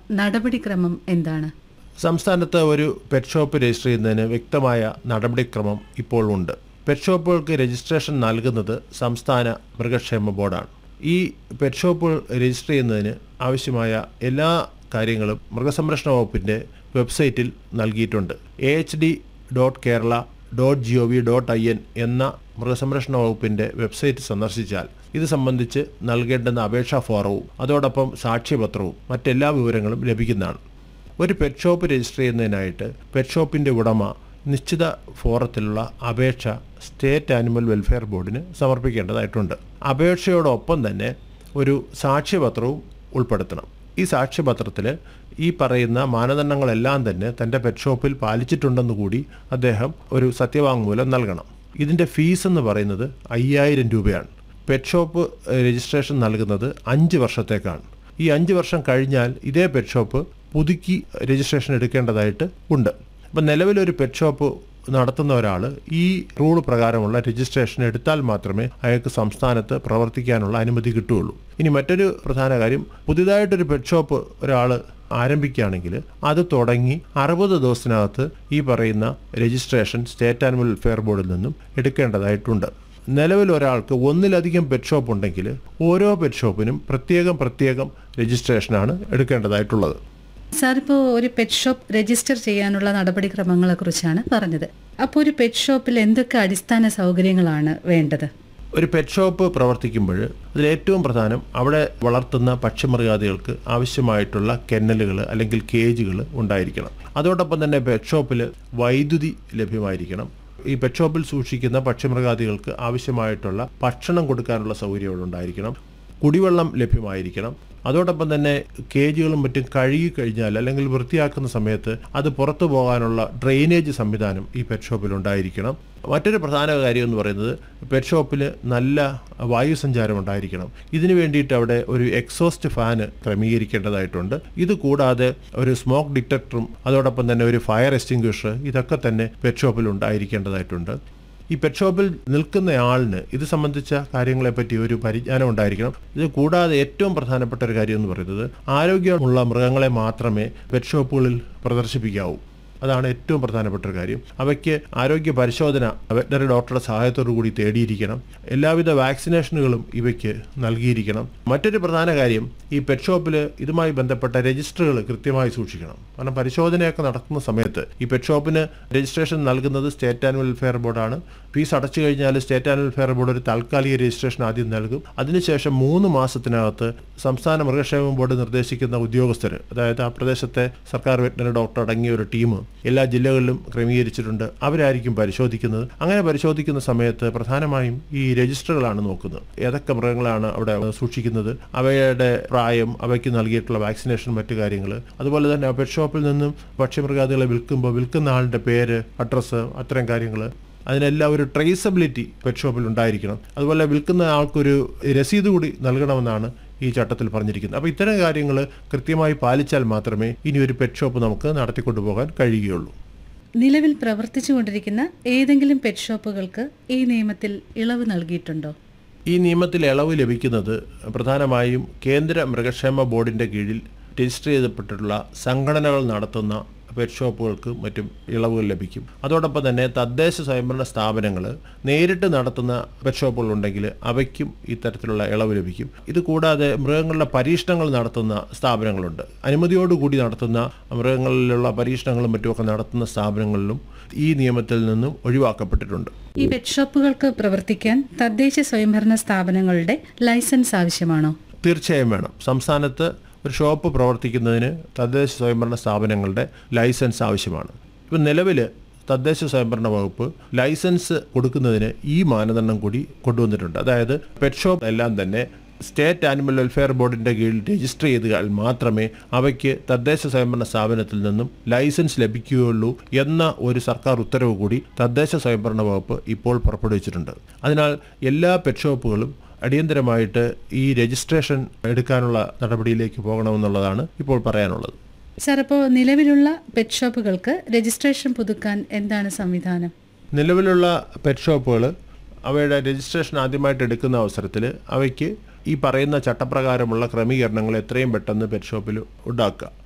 നടപടിക്രമം എന്താണ് സംസ്ഥാനത്ത് ഒരു പെറ്റ് ഷോപ്പ് രജിസ്റ്റർ ചെയ്യുന്നതിന് വ്യക്തമായ നടപടിക്രമം ഇപ്പോൾ ഉണ്ട് പെറ്റ് ഷോപ്പുകൾക്ക് രജിസ്ട്രേഷൻ നൽകുന്നത് സംസ്ഥാന മൃഗക്ഷേമ ബോർഡാണ് ഈ പെറ്റ് ഷോപ്പ് രജിസ്റ്റർ ചെയ്യുന്നതിന് ആവശ്യമായ എല്ലാ കാര്യങ്ങളും മൃഗസംരക്ഷണ വകുപ്പിൻ്റെ വെബ്സൈറ്റിൽ നൽകിയിട്ടുണ്ട് A H D dot Kerala dot G O V dot I N എന്ന മൃഗസംരക്ഷണ വകുപ്പിൻ്റെ വെബ്സൈറ്റ് സന്ദർശിച്ചാൽ ഇത് സംബന്ധിച്ച് നൽകേണ്ടുന്ന അപേക്ഷാ ഫോറവും അതോടൊപ്പം സാക്ഷ്യപത്രവും മറ്റെല്ലാ വിവരങ്ങളും ലഭിക്കുന്നതാണ് ഒരു പെറ്റ് ഷോപ്പ് രജിസ്റ്റർ ചെയ്യുന്നതിനായിട്ട് പെറ്റ് ഷോപ്പിൻ്റെ ഉടമ നിശ്ചിത ഫോറത്തിലുള്ള അപേക്ഷ സ്റ്റേറ്റ് ആനിമൽ വെൽഫെയർ ബോർഡിന് സമർപ്പിക്കേണ്ടതായിട്ടുണ്ട് അപേക്ഷയോടൊപ്പം തന്നെ ഒരു സാക്ഷ്യപത്രവും ഉൾപ്പെടുത്തണം ഈ സാക്ഷ്യപത്രത്തിൽ ഈ പറയുന്ന മാനദണ്ഡങ്ങളെല്ലാം തന്നെ തൻ്റെ പെറ്റ് ഷോപ്പിൽ പാലിച്ചിട്ടുണ്ടെന്ന് കൂടി അദ്ദേഹം ഒരു സത്യവാങ്മൂലം നൽകണം ഇതിൻ്റെ ഫീസ് എന്ന് പറയുന്നത് അയ്യായിരം രൂപയാണ് പെറ്റ് ഷോപ്പ് രജിസ്ട്രേഷൻ നൽകുന്നത് അഞ്ച് വർഷത്തേക്കാണ് ഈ അഞ്ച് വർഷം കഴിഞ്ഞാൽ ഇതേ പെറ്റ് ഷോപ്പ് പുതുക്കി രജിസ്ട്രേഷൻ എടുക്കേണ്ടതായിട്ട് ഉണ്ട് അപ്പം നിലവിലൊരു പെറ്റ് ഷോപ്പ് നടത്തുന്ന ഒരാൾ ഈ റൂൾ പ്രകാരമുള്ള രജിസ്ട്രേഷൻ എടുത്താൽ മാത്രമേ അയാൾക്ക് സംസ്ഥാനത്ത് പ്രവർത്തിക്കാനുള്ള അനുമതി കിട്ടുകയുള്ളൂ ഇനി മറ്റൊരു പ്രധാന കാര്യം പുതിയതായിട്ടൊരു പെറ്റ് ഷോപ്പ് ഒരാൾ ആരംഭിക്കുകയാണെങ്കിൽ അത് തുടങ്ങി അറുപത് ദിവസത്തിനകത്ത് ഈ പറയുന്ന രജിസ്ട്രേഷൻ സ്റ്റേറ്റ് ആനിമൽ വെൽഫെയർ ബോർഡിൽ നിന്നും എടുക്കേണ്ടതായിട്ടുണ്ട് നിലവിൽ ഒരാൾക്ക് ഒന്നിലധികം പെറ്റ് ഷോപ്പ് ഉണ്ടെങ്കിൽ ഓരോ പെറ്റ് ഷോപ്പിനും പ്രത്യേകം പ്രത്യേകം രജിസ്ട്രേഷനാണ് എടുക്കേണ്ടതായിട്ടുള്ളത് സാർ ഇപ്പോൾ ഒരു പെറ്റ് ഷോപ്പ് രജിസ്റ്റർ ചെയ്യാനുള്ള നടപടിക്രമങ്ങളെ കുറിച്ചാണ് പറഞ്ഞത് അപ്പോൾ ഒരു പെറ്റ് ഷോപ്പിൽ എന്തൊക്കെ അടിസ്ഥാന സൗകര്യങ്ങളാണ് വേണ്ടത് ഒരു പെറ്റ് ഷോപ്പ് പ്രവർത്തിക്കുമ്പോൾ അതിൽ ഏറ്റവും പ്രധാനം അവിടെ വളർത്തുന്ന പക്ഷിമൃഗാദികൾക്ക് ആവശ്യമായിട്ടുള്ള കെന്നലുകൾ അല്ലെങ്കിൽ കേജുകൾ ഉണ്ടായിരിക്കണം അതോടൊപ്പം തന്നെ പെറ്റ് ഷോപ്പിൽ വൈദ്യുതി ലഭ്യമായിരിക്കണം ഈ പെറ്റ് ഷോപ്പിൽ സൂക്ഷിക്കുന്ന പക്ഷിമൃഗാദികൾക്ക് ആവശ്യമായിട്ടുള്ള ഭക്ഷണം കൊടുക്കാനുള്ള സൗകര്യം ഉണ്ടായിരിക്കണം കുടിവെള്ളം ലഭ്യമായിരിക്കണം അതോടൊപ്പം തന്നെ കേജുകളും മറ്റും കഴുകി കഴിഞ്ഞാൽ അല്ലെങ്കിൽ വൃത്തിയാക്കുന്ന സമയത്ത് അത് പുറത്തു പോകാനുള്ള ഡ്രെയിനേജ് സംവിധാനം ഈ പെറ്റ് ഷോപ്പിൽ ഉണ്ടായിരിക്കണം മറ്റൊരു പ്രധാന കാര്യം എന്ന് പറയുന്നത് പെറ്റ് ഷോപ്പിൽ നല്ല വായു സഞ്ചാരം ഉണ്ടായിരിക്കണം ഇതിനു വേണ്ടിയിട്ട് അവിടെ ഒരു എക്സോസ്റ്റ് ഫാന് ക്രമീകരിക്കേണ്ടതായിട്ടുണ്ട് ഇത് കൂടാതെ ഒരു സ്മോക്ക് ഡിറ്റക്ടറും അതോടൊപ്പം തന്നെ ഒരു ഫയർ എക്സ്റ്റിംഗ്വിഷർ ഇതൊക്കെ തന്നെ പെറ്റ് ഷോപ്പിൽ ഉണ്ടായിരിക്കേണ്ടതായിട്ടുണ്ട് ഈ പെറ്റ് ഷോപ്പിൽ നിൽക്കുന്ന ആളിന് ഇത് സംബന്ധിച്ച കാര്യങ്ങളെപ്പറ്റി ഒരു പരിജ്ഞാനം ഉണ്ടായിരിക്കണം ഇത് കൂടാതെ ഏറ്റവും പ്രധാനപ്പെട്ട ഒരു കാര്യം എന്ന് പറയുന്നത് ആരോഗ്യമുള്ള മൃഗങ്ങളെ മാത്രമേ പെറ്റ് ഷോപ്പുകളിൽ പ്രദർശിപ്പിക്കാവൂ അതാണ് ഏറ്റവും പ്രധാനപ്പെട്ട ഒരു കാര്യം അവയ്ക്ക് ആരോഗ്യ പരിശോധന വെറ്റനറി ഡോക്ടറുടെ സഹായത്തോടു കൂടി തേടിയിരിക്കണം എല്ലാവിധ വാക്സിനേഷനുകളും ഇവയ്ക്ക് നൽകിയിരിക്കണം മറ്റൊരു പ്രധാന കാര്യം ഈ പെറ്റ് ഷോപ്പിൽ ഇതുമായി ബന്ധപ്പെട്ട രജിസ്റ്ററുകൾ കൃത്യമായി സൂക്ഷിക്കണം കാരണം പരിശോധനയൊക്കെ നടത്തുന്ന സമയത്ത് ഈ പെറ്റ് ഷോപ്പിന് രജിസ്ട്രേഷൻ നൽകുന്നത് സ്റ്റേറ്റ് ആനുവൽ വെൽഫെയർ ബോർഡാണ് ഫീസ് അടച്ചു കഴിഞ്ഞാൽ സ്റ്റേറ്റ് ആനുവൽ വെൽഫെയർ ബോർഡ് ഒരു താൽക്കാലിക രജിസ്ട്രേഷൻ ആദ്യം നൽകും അതിനുശേഷം മൂന്ന് മാസത്തിനകത്ത് സംസ്ഥാന മൃഗക്ഷേമ ബോർഡ് നിർദ്ദേശിക്കുന്ന ഉദ്യോഗസ്ഥർ അതായത് ആ പ്രദേശത്തെ സർക്കാർ വെറ്റനറി ഡോക്ടർ അടങ്ങിയ ഒരു ടീം എല്ലാ ജില്ലകളിലും ക്രമീകരിച്ചിട്ടുണ്ട് അവരായിരിക്കും പരിശോധിക്കുന്നത് അങ്ങനെ പരിശോധിക്കുന്ന സമയത്ത് പ്രധാനമായും ഈ രജിസ്റ്ററുകളാണ് നോക്കുന്നത് ഏതൊക്കെ മൃഗങ്ങളാണ് അവിടെ സൂക്ഷിക്കുന്നത് അവയുടെ പ്രായം അവയ്ക്ക് നൽകിയിട്ടുള്ള വാക്സിനേഷൻ മറ്റു കാര്യങ്ങൾ അതുപോലെ തന്നെ പെറ്റ് ഷോപ്പിൽ നിന്നും ഭക്ഷ്യമൃഗാദികളെ വിൽക്കുമ്പോൾ വിൽക്കുന്ന ആളുടെ പേര് അഡ്രസ്സ് അത്തരം കാര്യങ്ങൾ അതിനെല്ലാം ഒരു ട്രേസബിലിറ്റി പെറ്റ് ഷോപ്പിൽ ഉണ്ടായിരിക്കണം അതുപോലെ വിൽക്കുന്ന ആൾക്കൊരു രസീത് കൂടി നൽകണമെന്നാണ് ഈ ചട്ടത്തിൽ പറഞ്ഞിരിക്കുന്നത് അപ്പോൾ ഇത്തരം കാര്യങ്ങൾ കൃത്യമായി പാലിച്ചാൽ മാത്രമേ ഇനി ഒരു പെറ്റ് ഷോപ്പ് നമുക്ക് നടത്തിക്കൊണ്ടുപോകാൻ കഴിയുകയുള്ളൂ നിലവിൽ പ്രവർത്തിച്ചുകൊണ്ടിരിക്കുന്ന ഏതെങ്കിലും പെറ്റ് ഷോപ്പുകൾക്ക് ഈ നിയമത്തിൽ ഇളവ് നൽകിയിട്ടുണ്ടോ ഈ നിയമത്തിൽ ഇളവ് ലഭിക്കുന്നത് പ്രധാനമായും കേന്ദ്ര മൃഗക്ഷേമ ബോർഡിൻ്റെ കീഴിൽ രജിസ്റ്റർ ചെയ്യപ്പെട്ടിട്ടുള്ള സംഘടനകൾ നടത്തുന്ന പെറ്റ് ഷോപ്പുകൾക്ക് മറ്റും ഇളവുകൾ ലഭിക്കും അതോടൊപ്പം തന്നെ തദ്ദേശ സ്വയംഭരണ സ്ഥാപനങ്ങൾ നേരിട്ട് നടത്തുന്ന പെറ്റ് ഷോപ്പുകളുണ്ടെങ്കിൽ അവയ്ക്കും ഇത്തരത്തിലുള്ള ഇളവ് ലഭിക്കും ഇത് കൂടാതെ മൃഗങ്ങളുടെ പരീക്ഷണങ്ങൾ നടത്തുന്ന സ്ഥാപനങ്ങളുണ്ട് അനുമതിയോടുകൂടി നടത്തുന്ന മൃഗങ്ങളിലുള്ള പരീക്ഷണങ്ങളും മറ്റുമൊക്കെ നടത്തുന്ന സ്ഥാപനങ്ങളിലും ഈ നിയമത്തിൽ നിന്നും ഒഴിവാക്കപ്പെട്ടിട്ടുണ്ട് ഈ പെറ്റ് ഷോപ്പുകൾക്ക് പ്രവർത്തിക്കാൻ തദ്ദേശ സ്വയംഭരണ സ്ഥാപനങ്ങളുടെ ലൈസൻസ് ആവശ്യമാണോ തീർച്ചയായും വേണം സംസ്ഥാനത്ത് ഒരു ഷോപ്പ് പ്രവർത്തിക്കുന്നതിന് തദ്ദേശ സ്വയംഭരണ സ്ഥാപനങ്ങളുടെ ലൈസൻസ് ആവശ്യമാണ് ഇപ്പം നിലവിൽ തദ്ദേശ സ്വയംഭരണ വകുപ്പ് ലൈസൻസ് കൊടുക്കുന്നതിന് ഈ മാനദണ്ഡം കൂടി കൊണ്ടുവന്നിട്ടുണ്ട് അതായത് പെറ്റ് ഷോപ്പ് എല്ലാം തന്നെ സ്റ്റേറ്റ് ആനിമൽ വെൽഫെയർ ബോർഡിൻ്റെ കീഴിൽ രജിസ്റ്റർ ചെയ്താൽ മാത്രമേ അവയ്ക്ക് തദ്ദേശ സ്വയംഭരണ സ്ഥാപനത്തിൽ നിന്നും ലൈസൻസ് ലഭിക്കുകയുള്ളൂ എന്ന ഒരു സർക്കാർ ഉത്തരവ് കൂടി തദ്ദേശ സ്വയംഭരണ വകുപ്പ് ഇപ്പോൾ പുറപ്പെടുവിച്ചിട്ടുണ്ട് അതിനാൽ എല്ലാ പെറ്റ് ഷോപ്പുകളും അടിയന്തരമായിട്ട് ഈ രജിസ്ട്രേഷൻ എടുക്കാനുള്ള നടപടിയിലേക്ക് പോകണമെന്നുള്ളതാണ് ഇപ്പോൾ പറയാനുള്ളത് സാർ അപ്പോൾ നിലവിലുള്ള പെറ്റ് ഷോപ്പുകൾക്ക് രജിസ്ട്രേഷൻ പുതുക്കാൻ എന്താണ് സംവിധാനം നിലവിലുള്ള പെറ്റ് ഷോപ്പുകൾ അവയുടെ രജിസ്ട്രേഷൻ ആദ്യമായിട്ട് എടുക്കുന്ന അവസരത്തിൽ അവയ്ക്ക് ഈ പറയുന്ന ചട്ടപ്രകാരമുള്ള ക്രമീകരണങ്ങൾ എത്രയും പെട്ടെന്ന് പെറ്റ് ഷോപ്പിൽ ഉണ്ടാക്കുക